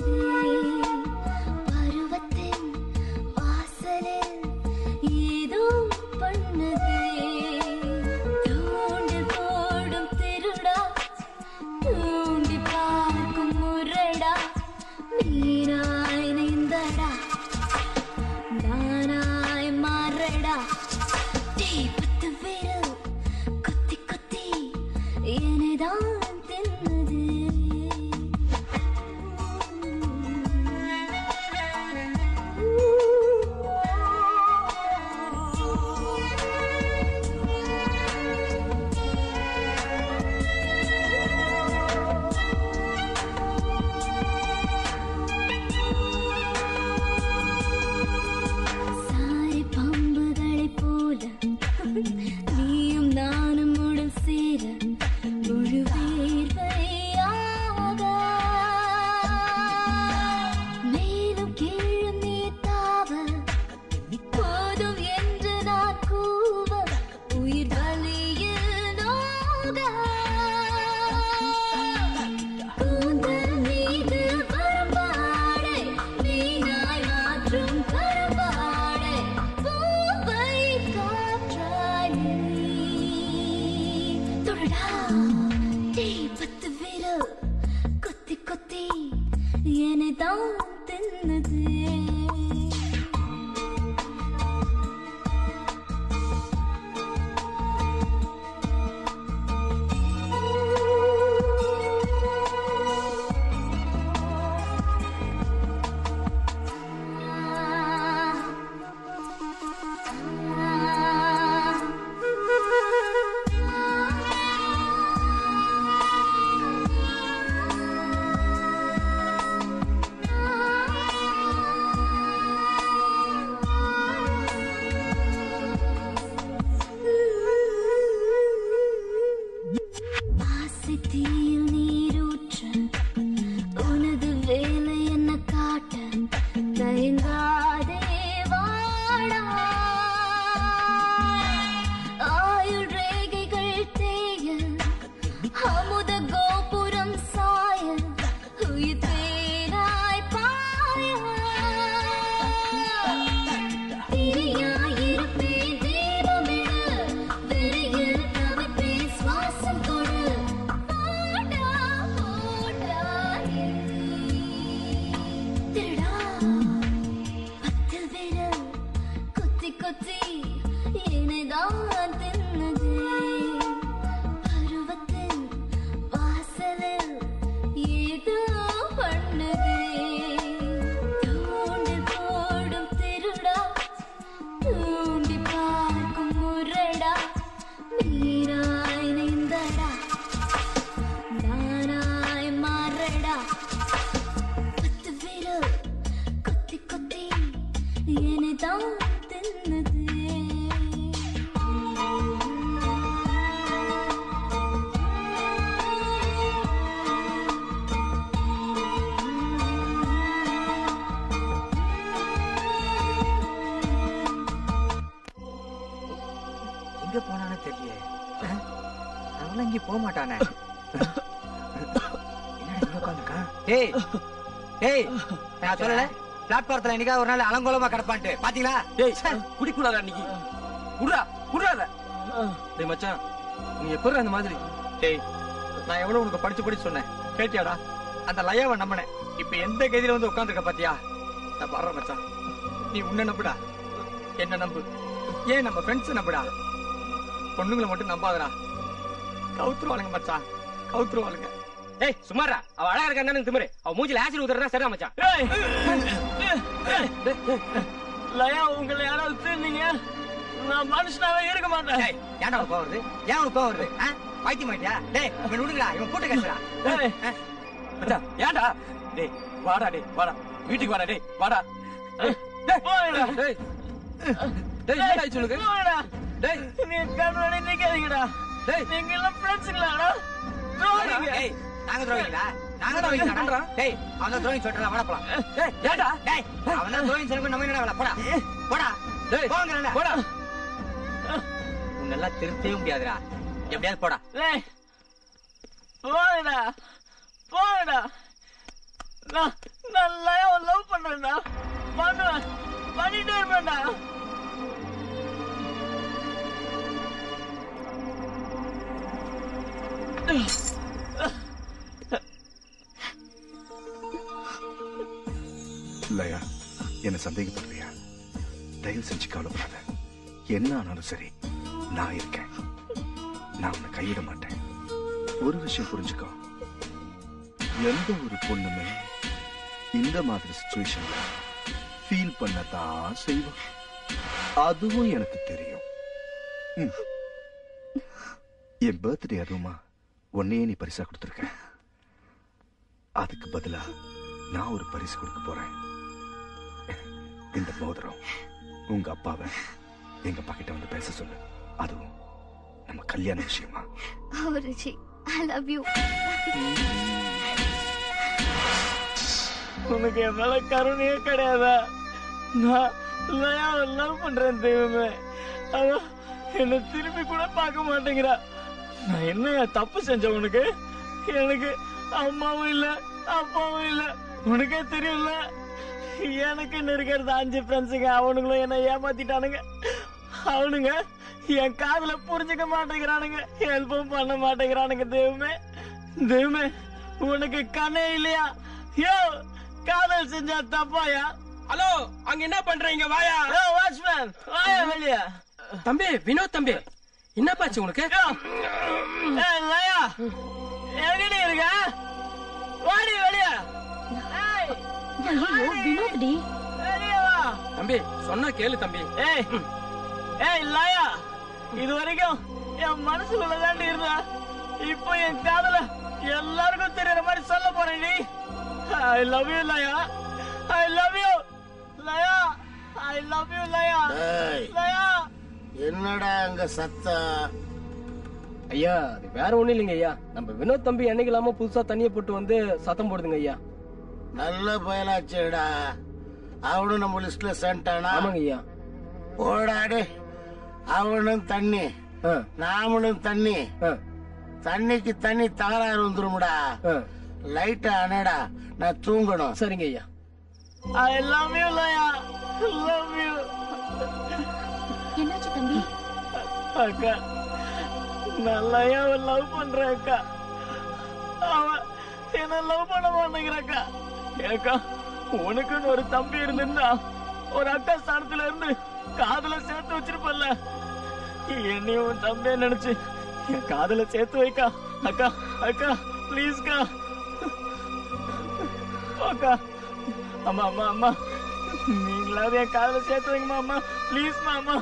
பருவத்தின் வாசலில் ஏதோ பண்ணதே தூண்டு போடும் திருடா தூண்டி பார்க்கும் முரடா நீராய் நீந்தடா நானாய் மாறடா தீபத்து விரல் குத்தி குத்தி என்னைதான் தின்னது சாரி பாம்புகளைப் போல நீயும் நானும் உடல் சேர முழு வேர்வையாக மேலும் கீழும் நீ தாவ போதும் என்று நான் கூவ உயிர் வலியில் நோக கூந்தல் மீது வரம்பாடை வீணாய் மாற்றும் கரம்பாடை பூவை காற்றாய் நீ தொடடா தீபத்து விரல் கொத்தி கொத்தி என்னை தான் தின்னது ஆசை தீயில் நீரூற்ற உனது வேலை என்ன காட்ட தயங்காதே வாடா ஆயுள் ரேகைகள் தேய அமுத கோபுரம் சாய உயிர் தேனாய் பாய திரியாயிருப்பேன் தீபமிடு வெறியில் தவிப்பேன் சுவாசம் கொடு போடா போடா திருடா பத்து விரல் கொத்தி கொத்தி என்னைதான் தின்னது பருவத்தின் வாசலில் ஏதோ பண்ணதே தூண்டு போடும் திருடா தூண்டி பார்க்கும் முரடா நீராய் நீந்தடா நானாய் மாறடா பத்து விரல் கொத்தி கொத்தி என்னைதான் தின்னது எங்க போனானே தெரியல அவன் இங்க போக மாட்டானே என்னடா இங்க உட்காந்துருக்கான் டேய் டேய் நான் சொல்லல பிளாட்பாரத்துல என்னைக்கா ஒரு நாள் அலங்கோலமா கிடப்பான்ட்டு பாத்தீங்களா டேய் குடிக்கூடாதா அன்னைக்கு குடுறா குடுறாத டேய் மச்சான் நீ எப்படி அந்த மாதிரி டேய் நான் எவ்வளவு உனக்கு படிச்சு படிச்சு சொன்னேன் கேட்டியாடா அந்த லயாவை நம்பினேன் இப்ப எந்த கதியில வந்து உட்காந்துருக்க பாத்தியா நான் வர்றேன் மச்சான் நீ உன்னை நம்புடா என்ன நம்பு ஏன் நம்ம ஃப்ரெண்ட்ஸ் நம்புடா பொண்ணுங்களை மட்டும் நம்பாதடா கவுத்துருவாளுங்க மச்சான் கவுத்துருவாளுங்க ஏய் சுமாரா அவ அழகா இருக்கான்னு திமிரு அவ மூஞ்சில ஆசிட் ஊத்துறதா சரியா மச்சான் லயா உங்களை யாராவது திருந்தீங்க நான் மனுஷனாவே இருக்க மாட்டேன் டேய் ஏன்டா உனக்கு கோவம் வருது ஏன் உனக்கு கோவம் வருது ஆ? பைத்தியம் ஆயிட்டியா டேய் இவன் விடுங்கடா இவன் போட்டு கட்டுறா மச்சான் ஏன்டா டேய் வாடா டேய் வாடா வீட்டுக்கு வாடா டேய் வாடா டேய், டேய், போயிடா. டேய் டேய் என்னடா ஆச்சு உனக்கு போடா. டேய் நீ கண்ணாடி நிக்காதீங்கடா டேய் நீங்க எல்லாம் ஃப்ரெண்ட்ஸுங்களாடா துரோகிங்க டேய் நாங்க துரோகிங்களா நாங்க துரோகிங்களா டேய் அவன் தான் துரோகி சொல்றா வாடா போலாம் டேய் ஏன்டா டேய் அவன் தான் துரோகி சொல்லி நம்ம என்னடா வேலை போடா போடா டேய் போங்கடா போடா உன்னெல்லாம் திருத்தவே முடியாதுடா எப்படியாவது போடா டேய் போடா போடா நான் நான் நான் லயாவை லவ் பண்றேன்டா பண்ணுவேன் பண்ணிட்டே இருப்பேன்டா லயா என்ன சந்தேகப்படுறியா தயவு செஞ்சு கவலைப்படாத என்ன ஆனாலும் சரி நான் இருக்கேன் நான் உன்னை கையிட மாட்டேன் ஒரு விஷயம் புரிஞ்சுக்கோ எந்த ஒரு பொண்ணுமே இந்த மாதிரி சுச்சுவேஷன்ல ஃபீல் பண்ணத்தான் செய்வா அதுவும் எனக்கு தெரியும் ம். என் பர்த்டே அதுவுமா உன்னையே நீ பரிசா கொடுத்துருக்க அதுக்கு பதிலா நான் ஒரு பரிசு கொடுக்க போறேன் இந்த மோதிரம் உங்க அப்பாவை எங்க அப்பா கிட்ட வந்து பேச சொல்லு அதுவும் நம்ம கல்யாண விஷயமா அவருஜி ஐ லவ் யூ உனக்கு என் மேல கருணையே கிடையாதா நான் லயாவை லவ் பண்றேன் தெய்வமே அவ என்ன திரும்பி கூட பார்க்க மாட்டேங்கிறா நான் என்ன தப்பு செஞ்சேன் உனக்கு எனக்கு அம்மாவும் இல்ல அப்பாவும் இல்ல உனக்கே தெரியும்ல எனக்கு இருக்கிறது அஞ்சு ஃப்ரெண்ட்ஸுங்க அவனுங்களும் என்ன ஏமாத்திட்டானுங்க அவனுங்க என் காதுல புரிஞ்சுக்க மாட்டேங்கிறானுங்க ஹெல்ப்பும் பண்ண மாட்டேங்கிறானுங்க தெய்வமே தெய்வமே உனக்கு கண்ணே இல்லையா யோ காதல் செஞ்சா தப்பாயா ஹலோ அங்க என்ன பண்றீங்க வாயா யோ வாட்ச்மேன் வாயா வெளிய தம்பி வினோத் தம்பி என்னப்பாச்சு உனக்கு யோ ஏய் லயா எங்கடி இருக்க வாடி வெளிய ஏய் ஐயோ வினோத் டி வெளிய வா தம்பி சொன்னா கேளு தம்பி ஏய் ஏய் லயா இது வரைக்கும் என் மனசுக்குள்ள தாண்டி இருந்தா இப்போ என் காதல எல்லாருக்கும் தெரியற மாதிரி சொல்ல போறேன் நீ ஐ லவ் யூ லயா ஐ லவ் யூ லயா ஐ லவ் யூ லயா ஏய். லயா என்னடா அங்க சத்தம் ஐயா அது வேற ஒண்ணும் இல்லைங்க ஐயா நம்ம வினோத் தம்பி என்னைக்கு இல்லாம புதுசா தண்ணியை போட்டு வந்து சத்தம் போடுதுங்க ஐயா நல்ல பயலாச்சேடா அவனும் நம்ம லிஸ்ட்ல சேர்ந்துட்டானா ஆமாங்க ஐயா போடாடே அவனும் தண்ணி ஆ, நாமளும் தண்ணி ஆ, தண்ணிக்கு தண்ணி தகராறு வந்துரும்டா ஆ. லைட்டா அனடா நான் தூங்கணும் சரிங்க ஐயா I love you Laya love you என்னாச்சு தம்பி அக்கா நான் லயாவை லவ் பண்றேன் அக்கா அவன் என்ன லவ் பண்ண மாட்டேங்கிறக்கா ஏக்கா உனக்குன்னு ஒரு தம்பி இருந்திருந்தா ஒரு அக்கா ஸ்தானத்துல இருந்து காதுல சேர்த்து வச்சிருப்பல்ல என்னையும் உன் தம்பியை நினைச்சு என் காதுல சேர்த்து வைக்கா அக்கா அக்கா ப்ளீஸ்க்கா அக்கா அம்மா அம்மா அம்மா நீங்களாவது என் காதுல சேர்த்து வைங்கம்மா அம்மா ப்ளீஸ்மா அம்மா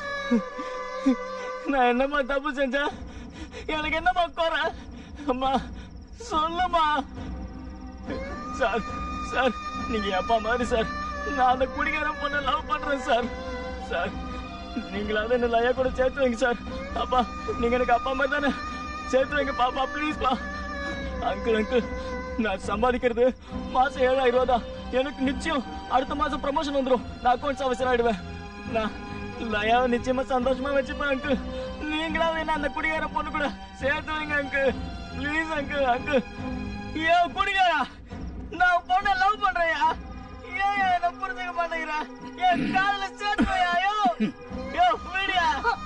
நான் என்னம்மா தப்பு செஞ்சேன் எனக்கு என்னம்மா குறை அம்மா சொல்லுமா சார் சார் நீங்க என் அப்பா மாதிரி சார் நான் அந்த குடிகாரன் பொண்ணை லவ் பண்றேன் சார் சார் நீங்களாவது என்ன லயா கூட சேர்த்து வைங்க சார் அப்பா நீங்க எனக்கு அப்பா மாதிரி தானே சேர்த்து வைங்க பாப்பா ப்ளீஸ் பா அங்கிள் அங்கிள் நான் சம்பாதிக்கிறது மாசம் ஏழாயிரம் ரூபா தான் எனக்கு நிச்சயம் அடுத்த மாசம் ப்ரமோஷன் வந்துடும் நான் அக்கௌண்ட்ஸ் ஆஃபீஸர் ஆயிடுவேன் நான் லயாவை நிச்சயமா சந்தோஷமா வச்சுப்பேன் அங்கிள் நீங்களாவது என்ன அந்த குடிகார பொண்ணு கூட சேர்த்து வைங்க அங்கிள் ப்ளீஸ் அங்கிள் அங்கிள் ஐயோ குடிகாரா நான் பொண்ணை லவ் பண்றேயா ஏன் என்ன புரிஞ்சுக்க மாட்டேங்கிற என் காதுல சேர்த்து வையா யோ யோ வீடியா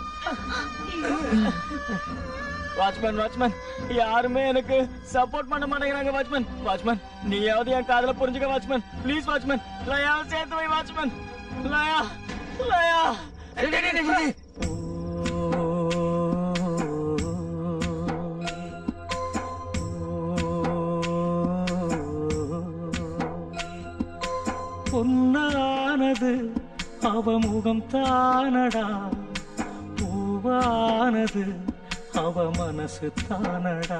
வாட்ச்மேன் வாட்ச்மேன் யாருமே எனக்கு சப்போர்ட் பண்ண மாட்டேங்கிறாங்க வாட்ச்மேன் வாட்ச்மேன் நீயாவது என் காதல புரிஞ்சுக்க வாட்ச்மேன் ப்ளீஸ் வாட்ச்மேன் லயாவை சேர்த்து வை வாட்ச்மேன் லயா லயா பொன்னானது அவ முகம் தானடா பூவானது அவ மனசு தானடா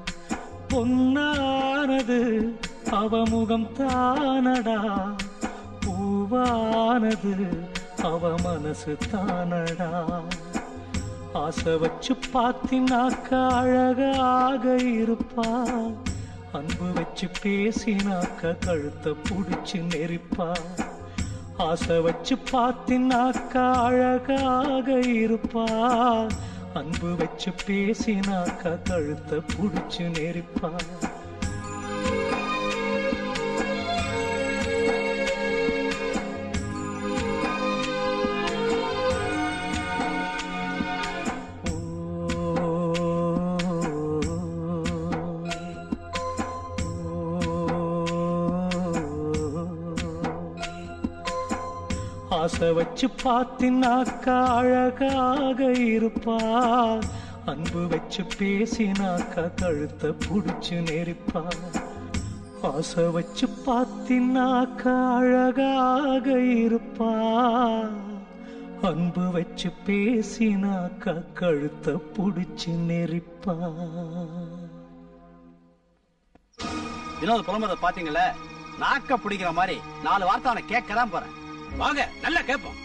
பொன்னானது அவ முகம் தானடா பூவானது அவ மனசு தானடா ஆசை வச்சு பார்த்தினாக்க அழகாக இருப்பா அன்பு வச்சு பேசினாக்க கழுத்தை புடிச்சு நெரிப்பா ஆசை வச்சு பார்த்தினாக்க அழகாக இருப்பா அன்பு வச்சு பேசினாக்க கழுத்தை புடிச்சு நெரிப்பா ஆசை வச்சு பார்த்தினாக்கா அழகாக இருப்பா அன்பு வச்சு பேசினாக்கா கழுத்தை புடிச்சு நெரிப்பா ஆசை வச்சு பார்த்தினாக்கா அழகாக இருப்பா அன்பு வச்சு பேசினாக்கா கழுத்தை புடிச்சு நெரிப்பா வினோத் புலம்புறத பாத்தீங்கல்ல நாக்க பிடிக்கிற மாதிரி நாலு வார்த்தை அவனை கேட்க தான் போறேன் வாங்க நல்லா கேட்போம்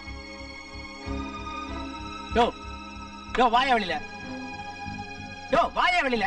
யோ யோ வாயா வெளியில யோ வாயா வெளியில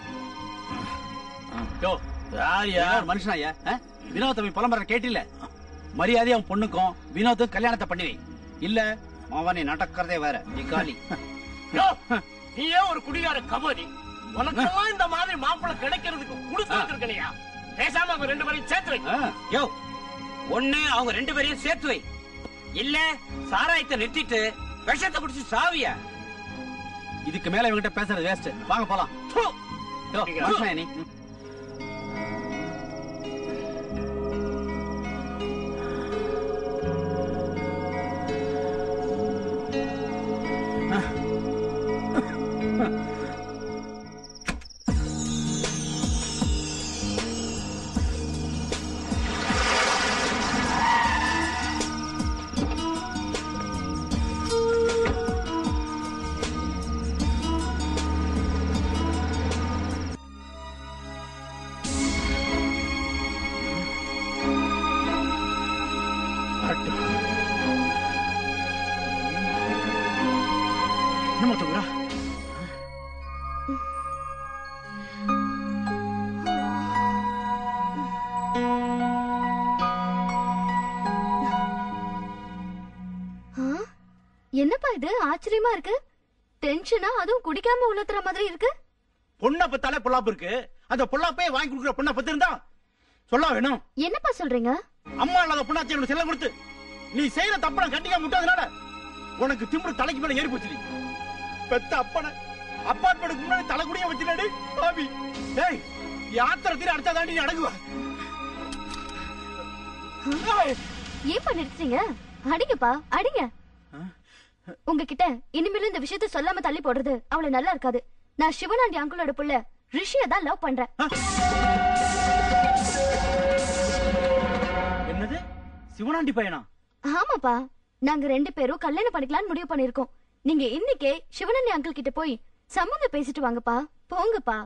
யோ யாரியா மனுஷனா ஐயா வினோத் தம்பி புலம்புற கேட்டில மரியாதை அவன் பொண்ணுக்கும் வினோத்தும் கல்யாணத்தை பண்ணிவை இல்ல அவனை நடக்கிறதே வேற நீ காலி நீயே ஒரு குடிகார கபடி உனக்கெல்லாம் இந்த மாதிரி மாப்பிள்ளை கிடைக்கிறதுக்கு கொடுத்து வச்சிருக்கலையா பேசாம அவங்க ரெண்டு பேரையும் சேர்த்து வை யோ ஒண்ணு அவங்க ரெண்டு பேரையும் சேர்த்து வை இல்ல சாராயத்தை நிறுத்திட்டு விஷத்தை குடிச்சு சாவியா இதுக்கு மேல இவங்கிட்ட பேசுறது வேஸ்ட் வாங்க போலாம் ப்பு. யோ, மனுஷனா நீ ம். என்னமா தூங்குறா ஆ? என்னப்பா இது ஆச்சரியமா இருக்கு டென்ஷனா அதுவும் குடிக்காம உலத்துற மாதிரி இருக்கு பொண்ணை பத்தாலே பொல்லாப்பு இருக்கு அந்த பொல்லாப்பே வாங்கி கொடுக்குற பொண்ணை பத்தி இருந்தா சொல்ல வேணும் என்னப்பா சொல்றீங்க அம்மா இல்லாத பொண்ணாச்சி உனக்கு செல்லம் கொடுத்து நீ செய்யற தப்ப நான் கண்டிக்காம விட்டதுனால உனக்கு திமிரு தலைக்கு மேல ஏறி போச்சு பெத்த அப்பனை அப்பார்ட்மெண்ட்டுக்கு முன்னாடி தலைக்குடிய வச்சுனாடி பாவி டேய் யாத்திரத்தில் அடிச்சா தாண்டி நீ அடங்குவ ஏன் நிறுத்துறீங்க அடிங்கப்பா அடிங்க உங்ககிட்ட இனிமேலும் இந்த விஷயத்த சொல்லாம தள்ளி போடுறது அவ்வளவு நல்லா இருக்காது நான் சிவனாண்டி அங்கிளோட புள்ள ரிஷிய தான் லவ் பண்றேன் என்னது சிவனாண்டி பையனா ஆமாப்பா நாங்க ரெண்டு பேரும் கல்யாணம் பண்ணிக்கலாம்னு முடிவு பண்ணிருக்கோம் நீங்க இன்னைக்கே சிவனாண்டி அங்கிள் கிட்ட போய் சம்மந்தம் பேசிட்டு வாங்கப்பா போங்கப்பா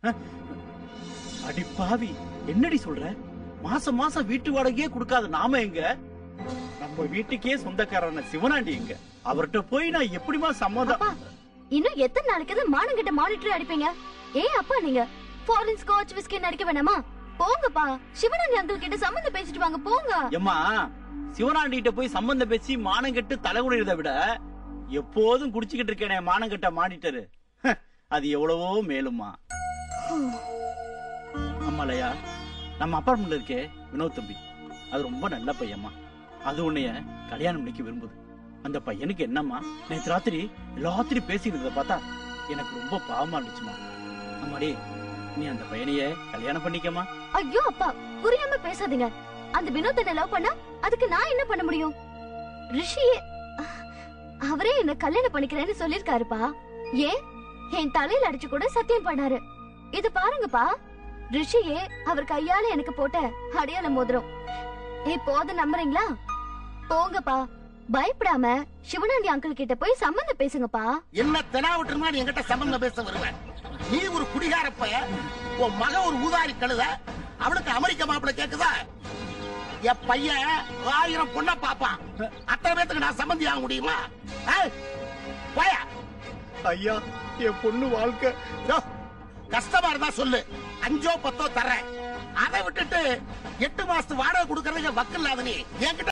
அடி பாவி என்னடி சொல்ற மாசம் மாசம் வீட்டு வாடகையே கொடுக்காத நாம எங்க நம்ம வீட்டுக்கே சொந்தக்காரன சிவனாண்டி எங்க அவர்கிட்ட போய் நான் எப்படிமா சம்மதம் அப்பா இன்னும் எத்தனை நாளைக்கு தான் மானங்கிட்ட மானிட்டர் அடிப்பீங்க ஏன் அப்பா நீங்க ஃபாரின் ஸ்காட்ச் விஸ்கி அடிக்க வேணாமா போங்கப்பா சிவனாண்டி அங்கிள் கிட்ட சம்மந்தம் பேசிட்டு வாங்க போங்க எம்மா சிவனாண்டி கிட்ட போய் சம்பந்தம் பேசி மானம் கெட்டு தலைகுடிறத விட எப்போதும் குடிச்சுக்கிட்டு இருக்கேனே மானம் கெட்ட மாடிட்டரு அது எவ்வளவோ மேலுமா அம்மாலையா நம்ம அப்பார்ட்மெண்ட்ல இருக்கே வினோத் தம்பி அது ரொம்ப நல்ல பையன்மா அது உன்னைய கல்யாணம் பண்ணிக்க விரும்புது அந்த பையனுக்கு என்னம்மா நேற்று ராத்திரி எல்லாத்திரி பேசிக்கிறத பார்த்தா எனக்கு ரொம்ப பாவமா இருந்துச்சுமா அம்மாடி நீ அந்த பையனையே கல்யாணம் பண்ணிக்கமா ஐயோ அப்பா புரியாம பேசாதீங்க அந்த வினோதனை லவ் பண்ணா அதுக்கு நான் என்ன பண்ண முடியும் ரிஷியே அவரே என்ன கல்யாணம் பண்ணிக்கிறேன்னு சொல்லிருக்காருப்பா ஏன் என் தலையில அடிச்சு கூட சத்தியம் பண்ணாரு இது பாருங்கப்பா ரிஷியே அவர் கையால எனக்கு போட்ட அடையாள மோதிரம் இப்போது நம்புறீங்களா போங்கப்பா பயப்படாம சிவனாண்டி அங்கிள் கிட்ட போய் சம்மந்தம் பேசுங்கப்பா என்ன தெனாவிட்டு இருந்தா நீ என்கிட்ட சம்பந்தம் பேச வருவேன் நீ ஒரு குடிகார பையன் உன் மக ஒரு ஊதாரி கழுத அவளுக்கு அமெரிக்க மாப்பிளை கேக்குதா என் பையன் ஆயிரம் பொண்ண பாப்பான் அத்தனை பேத்துக்கு நான் சம்பந்தி ஆக முடியுமா ஏய், போயா ஐயா என் பொண்ணு வாழ்க்கை யோ, கஷ்டமா இருந்தா சொல்லு அஞ்சோ பத்தோ தர்றேன் அதை விட்டுட்டு எட்டு மாசத்து வாடகை கொடுக்கறதுக்கு வக்கு இல்லாத நீ என்கிட்ட